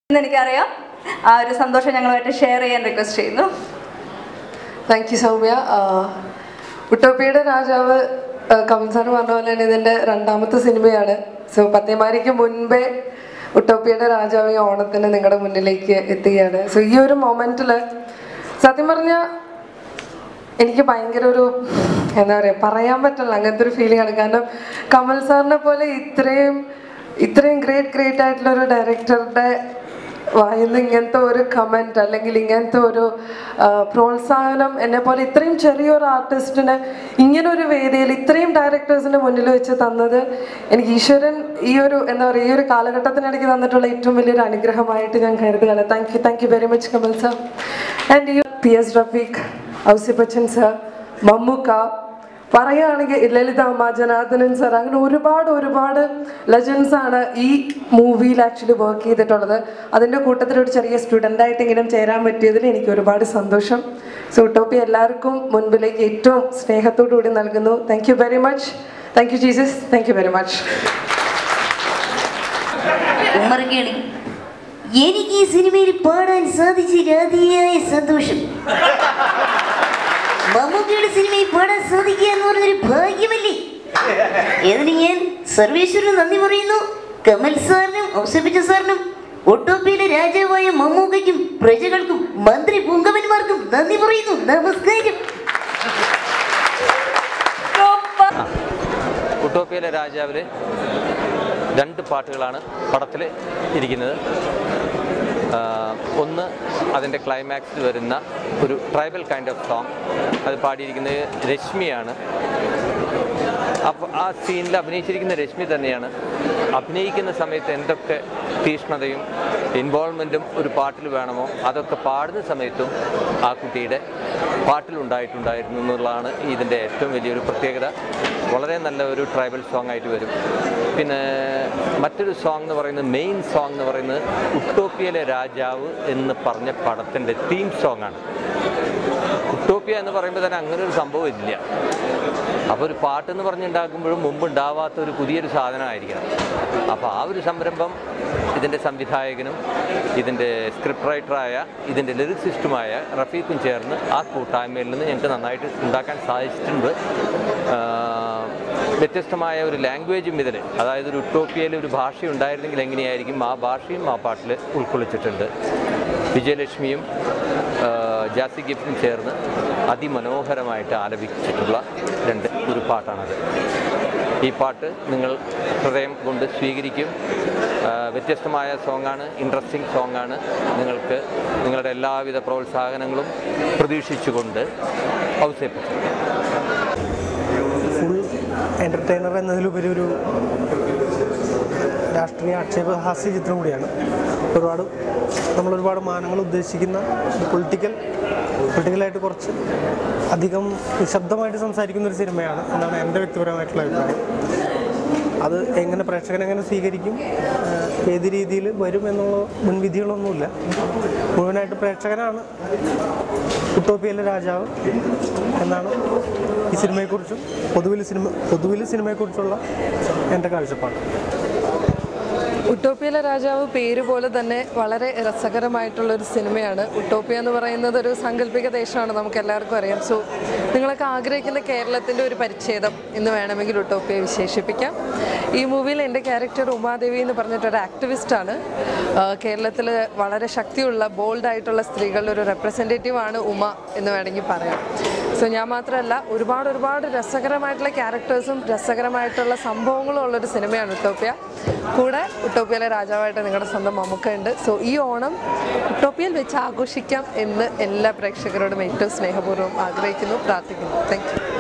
എന്ന് എനിക്കറിയാം ആ ഒരു സന്തോഷം ഞങ്ങളുമായിട്ട് ഷെയർ ചെയ്യാൻ റിക്വസ്റ്റ് ചെയ്യുന്നു താങ്ക് യു സൗമ്യ ഉട്ടോപ്പിയുടെ രാജാവ് ആ, കമൽ സാർ പറഞ്ഞ പോലെ തന്നെ ഇതിൻ്റെ രണ്ടാമത്തെ സിനിമയാണ് സോ പത്തേമാരിക്ക് മുൻപേ ഉട്ടോപ്പിയുടെ രാജാവ് ഈ ഓണത്തിന് നിങ്ങളുടെ മുന്നിലേക്ക് എത്തുകയാണ് സോ ഈ ഒരു മൊമെൻറ്റിൽ സത്യം പറഞ്ഞാൽ എനിക്ക് ഭയങ്കര ഒരു എന്താ പറയുക പറയാൻ പറ്റില്ല അങ്ങനത്തെ ഒരു ഫീലിംഗ് ആണ് കാരണം കമൽ സാറിനെ പോലെ ഇത്രയും ഇത്രയും ഗ്രേറ്റ് ഗ്രേറ്റ് ആയിട്ടുള്ള ഒരു ഡയറക്ടറുടെ വായിന്ന് ഇങ്ങനത്തെ ഒരു കമൻറ്റ് അല്ലെങ്കിൽ ഇങ്ങനത്തെ ഒരു ആ, പ്രോത്സാഹനം എന്നെ പോലെ ഇത്രയും ചെറിയൊരു ആർട്ടിസ്റ്റിന് ഇങ്ങനെ ഒരു വേദിയിൽ ഇത്രയും ഡയറക്ടേഴ്സിൻ്റെ മുന്നിൽ വെച്ച് തന്നത് എനിക്ക് ഈശ്വരൻ ഈ ഒരു എന്താ പറയുക ഈ ഒരു കാലഘട്ടത്തിനിടയ്ക്ക് തന്നിട്ടുള്ള ഏറ്റവും വലിയൊരു അനുഗ്രഹമായിട്ട് ഞാൻ കരുതുകയാണ് thank you thank you very much Kamal sir and U P S Rafeeq ഔസി ബച്ചൻ സർ മമ്മൂക്ക പറയുകയാണെങ്കിൽ ലളിത അമ്മ ജനാർദ്ദനൻ സർ അങ്ങനെ ഒരുപാട് ഒരുപാട് ലെജൻസ് ആണ് ഈ മൂവിയിൽ ആക്ച്വലി വർക്ക് ചെയ്തിട്ടുള്ളത് അതിൻ്റെ കൂട്ടത്തിൽ ഒരു ചെറിയ സ്റ്റുഡൻ്റ് ആയിട്ടെങ്കിലും ചേരാൻ പറ്റിയതിൽ എനിക്ക് ഒരുപാട് സന്തോഷം സോ ടോപ്പി എല്ലാവർക്കും മുൻപിലേക്ക് ഏറ്റവും സ്നേഹത്തോടു കൂടി നൽകുന്നു thank you very much thank you Jesus thank you very much ഉമ്മർക്കേളി എനിക്ക് ഈ സിനിമയിൽ പാടാൻ സാധിച്ചതിൽ അതിയായ സന്തോഷം മമ്മൂക്കയുടെ സിനിമയിൽ പാടാൻ സാധിക്കുക എന്ന് പറഞ്ഞൊരു ഭാഗ്യമല്ലേ ഇതിന് ഞാൻ സർവേശ്വരന് നന്ദി പറയുന്നു കമൽ സാറിനും ഔസഫിച്ച സാറിനും ഒട്ടോപ്പിയിലെ രാജാവായ മമ്മൂക്കയ്ക്കും പ്രജകൾക്കും മന്ത്രി പുങ്കവന്മാർക്കും നന്ദി പറയുന്നു നമസ്കാരം ഉട്ടോപ്പിയയിലെ രാജാവിൽ രണ്ട് പാട്ടുകളാണ് പടത്തിൽ ഇരിക്കുന്നത് ആ, ഒന്ന് അതിൻ്റെ ക്ലൈമാക്സിൽ വരുന്ന ഒരു ട്രൈബൽ കൈൻഡ് ഓഫ് സോങ് അത് പാടിയിരിക്കുന്നത് രശ്മിയാണ് അപ്പോൾ ആ സീനിൽ അഭിനയിച്ചിരിക്കുന്ന രശ്മി തന്നെയാണ് അഭിനയിക്കുന്ന സമയത്ത് എന്തൊക്കെ തീഷ്ണതയും ഇൻവോൾവ്മെൻറ്റും ഒരു പാട്ടിൽ വേണമോ അതൊക്കെ പാടുന്ന സമയത്തും ആ കുട്ടിയുടെ പാട്ടിലുണ്ടായിട്ടുണ്ടായിരുന്നു എന്നുള്ളതാണ് ഇതിൻ്റെ ഏറ്റവും വലിയൊരു പ്രത്യേകത വളരെ നല്ല ഒരു ട്രൈബൽ സോങ് ആയിട്ട് വരും പിന്നെ മറ്റൊരു സോങ് എന്ന് പറയുന്നത് മെയിൻ സോങ് എന്ന് പറയുന്നത് ഉട്ടോപ്പിയയിലെ രാജാവ് എന്ന് പറഞ്ഞ പടത്തിൻ്റെ തീം സോങ് ആണ് ഉട്ടോപ്പിയ എന്ന് പറയുമ്പോൾ തന്നെ അങ്ങനെ ഒരു സംഭവം ഇല്ല അപ്പോൾ ഒരു പാട്ടെന്ന് പറഞ്ഞുണ്ടാക്കുമ്പോഴും മുമ്പ് ഉണ്ടാവാത്ത ഒരു പുതിയൊരു സാധനമായിരിക്കണം അപ്പോൾ ആ ഒരു സംരംഭം ഇതിൻ്റെ സംവിധായകനും ഇതിൻ്റെ സ്ക്രിപ്റ്റ് റൈറ്ററായ ഇതിൻ്റെ ലിറിക്സിസ്റ്റുമായ റഫീഖും ചേർന്ന് ആ കൂട്ടായ്മയിൽ നിന്ന് ഞങ്ങൾക്ക് നന്നായിട്ട് ഉണ്ടാക്കാൻ സാധിച്ചിട്ടുണ്ട് ആ, വ്യത്യസ്തമായ ഒരു ലാംഗ്വേജും ഇതിൽ അതായത് ഒരു ഉട്ടോപ്പിയയിൽ ഒരു ഭാഷ ഉണ്ടായിരുന്നെങ്കിൽ എങ്ങനെയായിരിക്കും ആ ഭാഷയും ആ പാട്ടിൽ ഉൾക്കൊള്ളിച്ചിട്ടുണ്ട് വിജയലക്ഷ്മിയും ആ, ജാസി ഗിഫ്റ്റും ചേർന്ന് അതിമനോഹരമായിട്ട് ആലപിച്ചിട്ടുള്ള രണ്ട് ഒരു പാട്ടാണത് ഈ പാട്ട് നിങ്ങൾ ഹൃദയം കൊണ്ട് സ്വീകരിക്കും ആ, വ്യത്യസ്തമായ സോങ്ങാണ് ഇൻട്രസ്റ്റിംഗ് സോങ്ങാണ് നിങ്ങൾക്ക് നിങ്ങളുടെ എല്ലാവിധ പ്രോത്സാഹനങ്ങളും പ്രതീക്ഷിച്ചുകൊണ്ട് ഔസേപ്പിച്ചു ഫുൾ എൻ്റർടൈനർ എന്നതിലുപരി ഒരു രാഷ്ട്രീയ ആക്ഷേപഹാസ്യ ചിത്രം കൂടിയാണ് ഒരുപാട് നമ്മൾ ഒരുപാട് മാനങ്ങൾ ഉദ്ദേശിക്കുന്ന പൊളിറ്റിക്കൽ പൊളിറ്റിക്കലായിട്ട് കുറച്ച് അധികം നിശബ്ദമായിട്ട് സംസാരിക്കുന്ന ഒരു സിനിമയാണ് എന്നാണ് എൻ്റെ വ്യക്തിപരമായിട്ടുള്ള അഭിപ്രായം അത് എങ്ങനെ പ്രേക്ഷകൻ എങ്ങനെ സ്വീകരിക്കും ഏഹ് ഏത് രീതിയിൽ വരും എന്നുള്ള മുൻവിധികളൊന്നുമില്ല മുഴുവനായിട്ട് പ്രേക്ഷകനാണ് ഉട്ടോപ്പിയയിലെ രാജാവ് എന്നാണ് ഈ സിനിമയെക്കുറിച്ചും പൊതുവിൽ സിനിമ പൊതുവിൽ സിനിമയെക്കുറിച്ചുള്ള എൻ്റെ കാഴ്ചപ്പാട് ഉട്ടോപ്പിയയിലെ രാജാവ് പേര് പോലെ തന്നെ വളരെ രസകരമായിട്ടുള്ള ഒരു സിനിമയാണ് ഉട്ടോപ്പിയ എന്ന് പറയുന്നത് ഒരു സാങ്കല്പിക ദേശമാണ് നമുക്ക് എല്ലാവർക്കും അറിയാം സോ നിങ്ങളൊക്കെ ആഗ്രഹിക്കുന്ന കേരളത്തിൻ്റെ ഒരു പരിച്ഛേദം എന്ന് വേണമെങ്കിൽ ഉട്ടോപ്പിയെ വിശേഷിപ്പിക്കാം ഈ മൂവിയിൽ എൻ്റെ ക്യാരക്ടർ ഉമാദേവി എന്ന് പറഞ്ഞിട്ടൊരു ആക്ടിവിസ്റ്റാണ് കേരളത്തിൽ വളരെ ശക്തിയുള്ള ബോൾഡായിട്ടുള്ള സ്ത്രീകളുടെ ഒരു റെപ്രസെൻറ്റേറ്റീവാണ് ഉമ എന്ന് വേണമെങ്കിൽ പറയാം സോ ഞാൻ മാത്രമല്ല ഒരുപാട് ഒരുപാട് രസകരമായിട്ടുള്ള ക്യാരക്ടേഴ്സും രസകരമായിട്ടുള്ള സംഭവങ്ങളും ഉള്ളൊരു സിനിമയാണ് ഉട്ടോപ്യ കൂടെ ഉട്ടോപ്യയിലെ രാജാവായിട്ട് നിങ്ങളുടെ സ്വന്തം മമ്മൂക്ക ഉണ്ട് സോ ഈ ഓണം ഉട്ടോപ്യയിൽ വെച്ച് ആഘോഷിക്കാം എന്ന് എല്ലാ പ്രേക്ഷകരോടും ഏറ്റവും സ്നേഹപൂർവ്വം ആഗ്രഹിക്കുന്നു പ്രാർത്ഥിക്കുന്നു താങ്ക് യു